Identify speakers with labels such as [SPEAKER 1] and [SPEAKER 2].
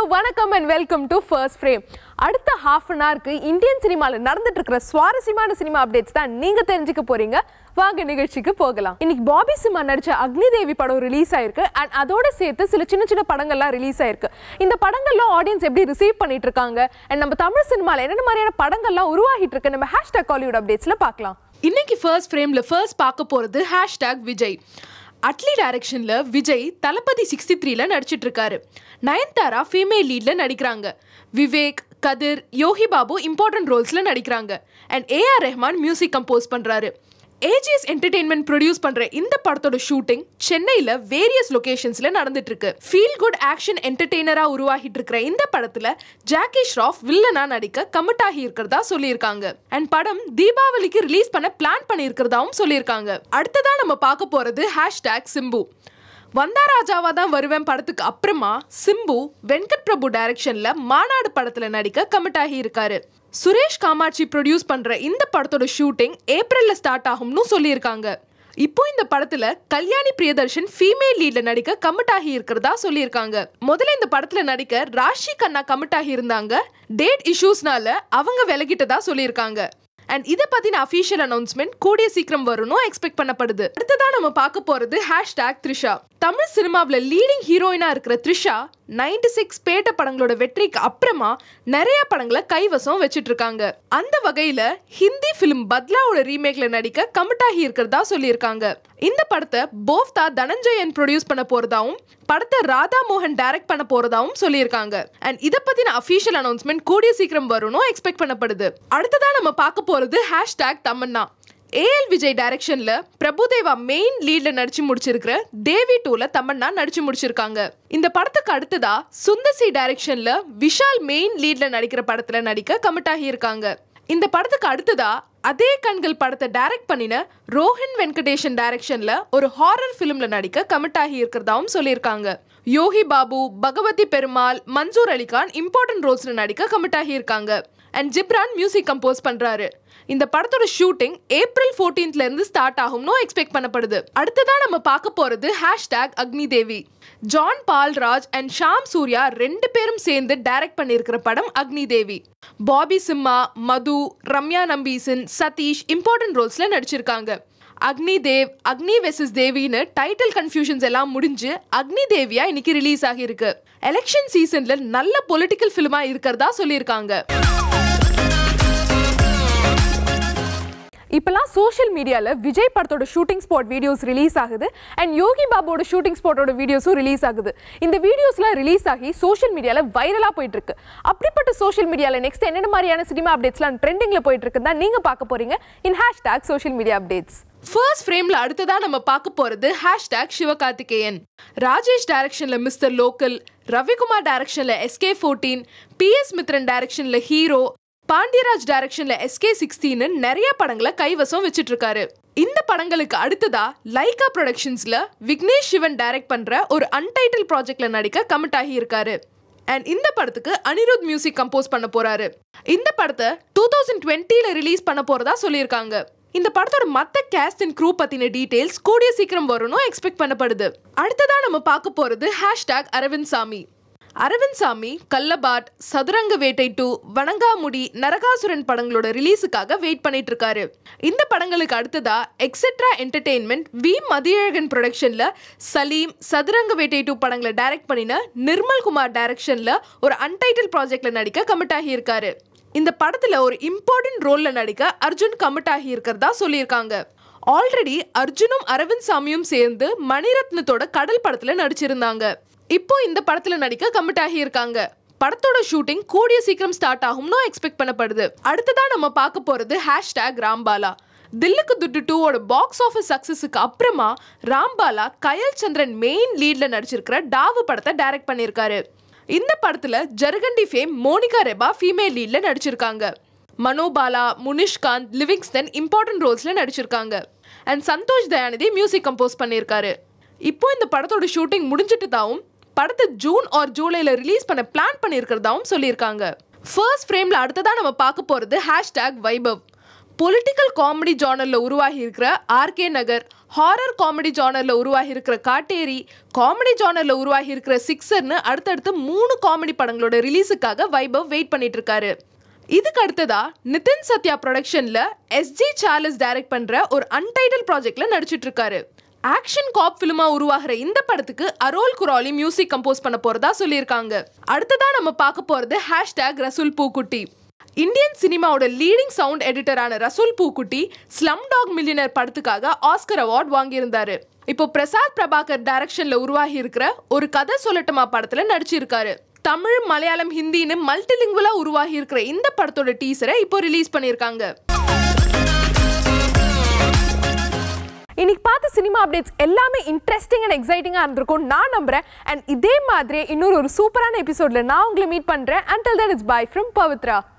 [SPEAKER 1] வணக்கம் and welcome to first frame அடுத்த half an ஹவருக்கு இந்தியன் சினிமாவில் நடந்துட்டு இருக்கிற சுவாரஸ்யமான சினிமா அப்டேட்ஸ் தான் நீங்க தெரிஞ்சுக்க போறீங்க வாங்க நிகழ்ச்சிக்கு போகலாம் இன்னைக்கு பாபி சிம்மா நடிச்ச அக்னி தேவி படம் ரிலீஸ் ஆயிருக்கு அண்ட் அதோட சேர்த்து சில சின்ன சின்ன படங்கள்லாம் ரிலீஸ் ஆயிருக்கு இந்த படங்கள்லாம் ஆடியன்ஸ் எப்படி ரிசீவ் பண்ணிட்டு இருக்காங்க அண்ட் நம்ம தமிழ் சினிமாவில் என்னென்ன மாதிரியான படங்கள்லாம் உருவாகிட்டு இருக்கு நம்ம ஹேஷ்டாக் காலிவுட் அப்டேட்ஸ்ல பார்க்கலாம்
[SPEAKER 2] இன்னைக்கு ஃபர்ஸ்ட் ஃப்ரேம்ல ஃபர்ஸ்ட் பார்க்க போறது ஹேஷ்டாக் விஜய் அட்லி டைரக்ஷன்ல விஜய் தளபதி சிக்ஸ்டி த்ரீல நடிச்சிட்டு இருக்காரு நயன்தாரா ஃபீமேல் லீட்ல நடிக்கிறாங்க விவேக் கதிர் யோகி பாபு இம்பார்ட்டன்ட் ரோல்ஸ்ல நடிக்கிறாங்க and AR Rahman music compose பண்றாரு ஏஜிஎஸ் என்டர்டெயின்மெண்ட் ப்ரொடியூஸ் பண்ற இந்த படத்தோட ஷூட்டிங் சென்னையில வேரியஸ் லொகேஷன்ஸ்ல நடந்துட்டு இருக்கு ஃபீல் குட் ஆக்ஷன் என்டர்டெய்னரா உருவாகிட்டு இருக்கிற இந்த படத்துல ஜாக்கி ஷ்ராஃப் வில்லனா நடிக்க கமிட் ஆகி இருக்கிறதா சொல்லியிருக்காங்க அண்ட் படம் தீபாவளிக்கு ரிலீஸ் பண்ண பிளான் பண்ணியிருக்கிறதாவும் சொல்லியிருக்காங்க அடுத்ததா நம்ம பார்க்க போறது ஹேஷ்டாக் சிம்பு வந்தா ராஜாவா தான் வருவேன் படத்துக்கு அப்புறமா சிம்பு வெங்கட் பிரபு டைரக்ஷன்ல மாநாடு படத்துல நடிக்க கமிட் ஆகி இருக்காரு சுரேஷ் காமாட்சி ப்ரொடியூஸ் பண்ற இந்த படத்தோட ஷூட்டிங் ஏப்ரல்ல ஸ்டார்ட் ஆகும்னு சொல்லியிருக்காங்க இப்போ இந்த படத்துல கல்யாணி பிரியதர்ஷன் ஃபீமேல் லீட்ல நடிக்க கமிட் ஆகி இருக்கிறதா சொல்லியிருக்காங்க முதல்ல இந்த படத்துல நடிக்க ராஷி கண்ணா கமிட் ஆகி இருந்தாங்க டேட் இஷ்யூஸ்னால அவங்க விலகிட்டதா சொல்லியிருக்காங்க அண்ட் இதை பத்தின அஃபீஷியல் அனௌன்ஸ்மெண்ட் கூடிய சீக்கிரம் வரும்னு எக்ஸ்பெக்ட் பண்ணப்படுது அடுத்ததா நம்ம பார்க்க போறது ஹேஷ்டாக் த்ரிஷா தமிழ் சினிமாவில் லீடிங் ஹீரோயினா இருக்கிற த்ரிஷா நைன்டி சிக்ஸ் பேட்ட படங்களோட வெற்றிக்கு அப்புறமா நிறைய படங்களை கைவசம் வச்சிட்டு இருக்காங்க அந்த வகையில ஹிந்தி பிலிம் பத்லாவோட ரீமேக்ல நடிக்க கமிட் ஆகி இருக்கிறதா சொல்லியிருக்காங்க இந்த படத்தை போஃப்தா தனஞ்சயன் ப்ரொடியூஸ் பண்ண போறதாவும் படத்தை ராதா மோகன் டைரக்ட் பண்ண போறதாவும் சொல்லியிருக்காங்க அண்ட் இதை பத்தின அஃபீஷியல் அனௌன்ஸ்மெண்ட் கூடிய சீக்கிரம் வரும்னு எக்ஸ்பெக்ட் பண்ணப்படுது அடுத்ததா நம்ம பார்க்க போறது ஹேஷ்டாக் தமன்னா ஏஎல் விஜய் டைரக்ஷன்ல பிரபுதேவா மெயின் லீட்ல நடிச்சு முடிச்சிருக்கிற தேவி டூல தமன்னா நடிச்சு முடிச்சிருக்காங்க இந்த படத்துக்கு அடுத்ததா சுந்தசி டைரக்ஷன்ல விஷால் மெயின் லீட்ல நடிக்கிற படத்துல நடிக்க கமிட் ஆகி இருக்காங்க இந்த படத்துக்கு அடுத்ததா அதே கண்கள் படத்தை டைரக்ட் பண்ணின ரோஹன் வெங்கடேஷன் டைரக்ஷன்ல ஒரு ஹாரர் ஃபிலிம்ல நடிக்க கமிட் ஆகி இருக்கிறதாவும் சொல்லியிருக்காங்க யோகி பாபு பகவதி பெருமாள் மன்சூர் அலிகான் இம்பார்ட்டன்ட் ரோல்ஸ்ல நடிக்க கமிட் ஆகி இருக்காங்க அண்ட் ஜிப்ரான் மியூசிக் கம்போஸ் பண்றாரு இந்த படத்தோட ஷூட்டிங் ஏப்ரல் 14th ல இருந்து ஸ்டார்ட் ஆகும்னு எக்ஸ்பெக்ட் பண்ணப்படுது அடுத்ததா நம்ம பார்க்க போறது ஹேஷ்டாக் அக்னி தேவி ஜான் பால்ராஜ் அண்ட் ஷாம் சூர்யா ரெண்டு பேரும் சேர்ந்து டைரக்ட் பண்ணியிருக்கிற படம் அக்னி தேவி பாபி சிம்மா மது ரம்யா நம்பீசன் சதீஷ் இம்பார்ட்டன்ட் ரோல்ஸ்ல நடிச்சிருக்காங்க அக்னி தேவ் அக்னி வெசஸ் தேவின்னு டைட்டில் கன்ஃபியூஷன்ஸ் எல்லாம் முடிஞ்சு அக்னி தேவியா இன்னைக்கு ரிலீஸ் ஆகியிருக்கு எலெக்ஷன் சீசன்ல நல்ல பொலிட்டிக்கல் ஃபிலிமா இருக்கிறதா சொல்லியிருக்காங்க
[SPEAKER 1] இப்பெல்லாம் சோஷியல் மீடியாவில் விஜய் படத்தோட ஷூட்டிங் ஸ்பாட் வீடியோஸ் ரிலீஸ் ஆகுது அண்ட் யோகி பாபுவோட ஷூட்டிங் ஸ்பாட்டோட வீடியோஸும் ரிலீஸ் ஆகுது இந்த வீடியோஸ்லாம் ரிலீஸ் ஆகி சோஷியல் மீடியாவில் வைரலாக போயிட்டு இருக்கு அப்படிப்பட்ட சோஷியல் மீடியாவில் நெக்ஸ்ட் என்னென்ன மாதிரியான சினிமா அப்டேட்ஸ்லாம் ட்ரெண்டிங்கில் போயிட்டு இருக்குன்னு தான் நீங்கள் பார்க்க போறீங்க in hashtag social media updates
[SPEAKER 2] first ஃப்ரேம்ல அடுத்ததா நம்ம பார்க்க போறது ஹேஷ்டாக் சிவகார்த்திகேயன் ராஜேஷ் டைரக்ஷன்ல மிஸ்டர் லோக்கல் ரவிக்குமார் டைரக்ஷன்ல SK fourteen P S Mithran டைரக்ஷன்ல ஹீரோ பாண்டியராஜ் டைரக்ஷன்ல எஸ்கே சிக்ஸ்டீன் நிறைய படங்களை கைவசம் வச்சிட்டு இருக்காரு இந்த படங்களுக்கு அடுத்ததா லைகா ப்ரொடக்ஷன்ஸ்ல விக்னேஷ் சிவன் டைரக்ட் பண்ற ஒரு அன்டைட்டில் ப்ராஜெக்ட்ல நடிக்க கமிட் ஆகி இருக்காரு அண்ட் இந்த படத்துக்கு அனிருத் மியூசிக் கம்போஸ் பண்ண போறாரு இந்த படத்தை டூ தௌசண்ட் டுவெண்ட்டில ரிலீஸ் பண்ண போறதா சொல்லியிருக்காங்க இந்த படத்தோட மத்த கேஸ்ட் அண்ட் க்ரூ பத்தின டீடைல்ஸ் கூடிய சீக்கிரம் வரும்னு எக்ஸ்பெக்ட் பண்ணப்படுது அடுத்ததா நம்ம பார்க்க போறது ஹேஷ்டாக் அரவிந்த் சாமி அரவிந்த் சாமி கல்லபாட் சதுரங்க வேட்டை டூ வணங்காமுடி நரகாசுரன் படங்களோட ரிலீஸுக்காக வெயிட் பண்ணிட்டு இருக்காரு இந்த படங்களுக்கு அடுத்ததா எக்ஸெட்ரா என்டர்டெயின்மெண்ட் வி மதியழகன் ப்ரொடக்ஷன்ல சலீம் சதுரங்க வேட்டை டூ படங்களை டைரக்ட் பண்ணின நிர்மல் குமார் டைரக்ஷன்ல ஒரு அன்டைட்டில் ப்ராஜெக்ட்ல நடிக்க கமிட் ஆகி இருக்காரு இந்த படத்துல ஒரு இம்பார்ட்டன்ட் ரோல்ல நடிக்க அர்ஜுன் கமிட் ஆகி இருக்கிறதா சொல்லியிருக்காங்க ஆல்ரெடி அர்ஜுனும் அரவிந்த் சாமியும் சேர்ந்து மணிரத்னத்தோட கடல் படத்துல நடிச்சிருந்தாங்க இப்போ இந்த படத்துல நடிக்க கமிட் ஆகி இருக்காங்க படத்தோட ஷூட்டிங் கூடிய சீக்கிரம் ஸ்டார்ட் ஆகும்னு எக்ஸ்பெக்ட் பண்ணப்படுது அடுத்ததா நம்ம பார்க்க போறது ஹேஷ்டாக் ராம்பாலா தில்லுக்கு துட்டு டூவோட பாக்ஸ் ஆஃபீஸ் சக்சஸுக்கு அப்புறமா ராம்பாலா கயல் சந்திரன் மெயின் லீட்ல நடிச்சிருக்கிற டாவு படத்தை டைரக்ட் பண்ணியிருக்காரு இந்த படத்துல ஜருகண்டி ஃபேம் மோனிகா ரெபா ஃபீமேல் லீட்ல நடிச்சிருக்காங்க மனோபாலா முனிஷ்காந்த் லிவிங்ஸ்டன் இம்பார்ட்டன்ட் ரோல்ஸ்ல நடிச்சிருக்காங்க and Santhosh Dhayanidhi music compose பண்ணியிருக்காரு இப்போ இந்த படத்தோட ஷூட்டிங் முடிஞ்சிட்டதாவும் படத்தை ஜூன் ஆர் ஜூலைல ரிலீஸ் பண்ண பிளான் பண்ணியிருக்கிறதாவும் சொல்லியிருக்காங்க ஃபர்ஸ்ட் ஃப்ரேம்ல அடுத்ததா நம்ம பார்க்க போறது ஹேஷ்டாக் வைபவ் பொலிட்டிக்கல் காமெடி ஜானரில் உருவாகி இருக்கிற ஆர்கே நகர் ஹாரர் காமெடி ஜானரில் உருவாகி இருக்கிற காட்டேரி காமெடி ஜானரில் உருவாகி இருக்கிற சிக்ஸர்னு அடுத்தடுத்து மூணு காமெடி படங்களோட ரிலீஸுக்காக வைபவ் வெயிட் பண்ணிட்டு இருக்காரு இதுக்கு அடுத்ததா நிதின் சத்யா ப்ரொடக்ஷன்ல எஸ்ஜி சார்லஸ் டைரக்ட் பண்ற ஒரு அன்டைட்டில் ப்ராஜெக்ட்ல நடிச்சிட்டு இருக்காரு ஆக்ஷன் காப் ஃபிலிமா உருவாகிற இந்த படத்துக்கு அரோல் குராலி மியூசிக் கம்போஸ் பண்ண போறதா சொல்லியிருக்காங்க அடுத்ததா நம்ம பார்க்க போறது ஹேஷ்டேக் ரசூல் பூக்குட்டி இந்தியன் சினிமாவோட லீடிங் சவுண்ட் எடிட்டரான Resul Pookutty slumdog millionaire படத்துக்காக ஆஸ்கர் அவார்ட் வாங்கியிருந்தாரு இப்போ பிரசாத் பிரபாகர் டைரக்ஷன்ல உருவாகி இருக்கிற ஒரு கதை சொல்லட்டுமா படத்துல நடிச்சிருக்காரு தமிழ் மலையாளம் ஹிந்தின்னு மல்டிலிங்குவலா உருவாகி இருக்கிற இந்த படத்தோட டீசரை இப்போ ரிலீஸ் பண்ணியிருக்காங்க
[SPEAKER 1] இன்னைக்கு பார்த்த சினிமா அப்டேட்ஸ் எல்லாமே இன்ட்ரெஸ்டிங் அண்ட் எக்ஸைட்டிங்காக இருந்திருக்கும் நான் நம்புறேன் அண்ட் இதே மாதிரி இன்னொரு ஒரு சூப்பரான எபிசோட்ல நான் உங்களை மீட் பண்றேன் until then it's bye from Pavithra